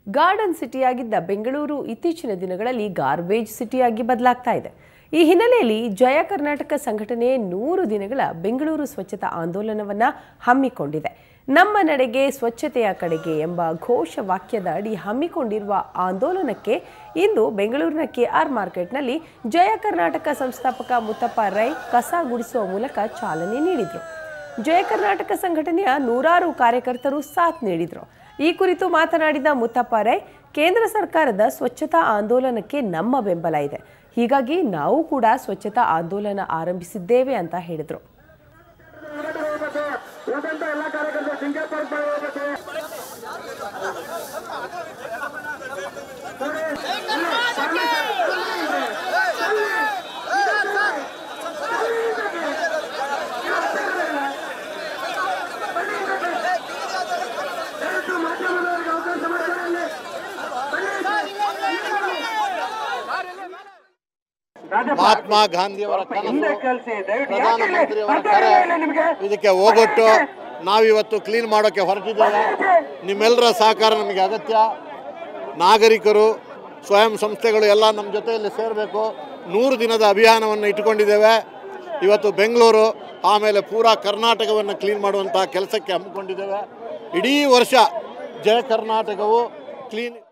garden ಸಿಟಿಯಾಗಿದ್ದ Bengaluru ಇತ್ತೀಚಿನ ದಿನಗಳಲ್ಲಿ garbage ಸಿಟಿಯಾಗಿ ಬದಲಾಗ್ತಾ ಇದೆ ಈ ಹಿನ್ನೆಲೆಯಲ್ಲಿ ಜಯ ಕರ್ನಾಟಕ ಸಂಘಟನೆ ನೂರು ದಿನಗಳ ಬೆಂಗಳೂರು ಸ್ವಚ್ಛತಾ ಆಂದೋಲನವನ್ನ ಹಮ್ಮಿಕೊಂಡಿದೆ ನಮ್ಮ ನಡೆಗೆ ಸ್ವಚ್ಛತೆಯ ಕಡೆಗೆ ಎಂಬ ಘೋಷ ವಾಕ್ಯದ ಅಡಿ ಹಮ್ಮಿಕೊಂಡಿರುವ ಆಂದೋಲನಕ್ಕೆ ಇಂದು ಬೆಂಗಳೂರಿನ ಕೆಆರ್ ಮಾರ್ಕೆಟ್ನಲ್ಲಿ ಜಯ ಕರ್ನಾಟಕ ಸಂಸ್ಥಾಪಕ ಮುತ್ತಪ್ಪ ರೈ ಕಸ ಗುಡಿಸುವ ಮೂಲಕ ಚಾಲನೆ ನೀಡಿದರು ಜಯ ಕರ್ನಾಟಕ ಸಂಘಟನೆಯ ನೂರಾರು ಕಾರ್ಯಕರ್ತರು ಸಾಥ್ ನೀಡಿದರು ಈ ಕುರಿತು ಮಾತನಾಡಿದ ಮುತ್ತಪ್ಪ ರೈ ಕೇಂದ್ರ ಸರ್ಕಾರದ ಸ್ವಚ್ಛತಾ ಆಂದೋಲನಕ್ಕೆ ನಮ್ಮ ಬೆಂಬಲ ಇದೆ ಹೀಗಾಗಿ ನಾವು ಕೂಡ ಸ್ವಚ್ಛತಾ ಆಂದೋಲನ ಆರಂಭಿಸಿದ್ದೇವೆ ಅಂತ ಹೇಳಿದರು ಉಳಿದಂತ ಎಲ್ಲ ಕಾರ್ಯಕರ್ತರು ಸಿಂಗಾಪುರ ಹೋಗ್ಬೇಕು ದಯವಿಟ್ಟು ಮಾಧ್ಯಮದವರಿಗೆ ಅವಕಾಶ ಮಾಡಿಕೊಡಿ ಮಹಾತ್ಮ ಗಾಂಧಿಯವರ ಹಿಂದೆ ಕನಸು ಕಳಿಸಿ ದಯವಿಟ್ಟು ಯಾಕೆ ಇಲ್ಲಿ ಪ್ರಧಾನಮಂತ್ರಿಯವರ ಅರ್ಥ ಕರೆ ಇಲ್ಲ ನಿಮಗೆ ಇದಕ್ಕೆ ಹೋಗೊಟ್ಟು ನಾವಿವತ್ತು ಕ್ಲೀನ್ ಮಾಡೋಕ್ಕೆ ಹೊರಟಿದ್ದೇವೆ ನಿಮ್ಮೆಲ್ಲರ ಸಹಕಾರ ನಮಗೆ ಅಗತ್ಯ ನಾಗರಿಕರು ಸ್ವಯಂ ಸಂಸ್ಥೆಗಳು ಎಲ್ಲ ನಮ್ಮ ಜೊತೆಯಲ್ಲಿ ಸೇರಬೇಕು ನೂರು ದಿನದ ಅಭಿಯಾನವನ್ನು ಇಟ್ಟುಕೊಂಡಿದ್ದೇವೆ ಇವತ್ತು ಬೆಂಗಳೂರು ಆಮೇಲೆ ಪೂರಾ ಕರ್ನಾಟಕವನ್ನು ಕ್ಲೀನ್ ಮಾಡುವಂಥ ಕೆಲಸಕ್ಕೆ ಹಮ್ಮಿಕೊಂಡಿದ್ದೇವೆ ಇಡೀ ವರ್ಷ ಜಯ ಕರ್ನಾಟಕವು ಕ್ಲೀನ್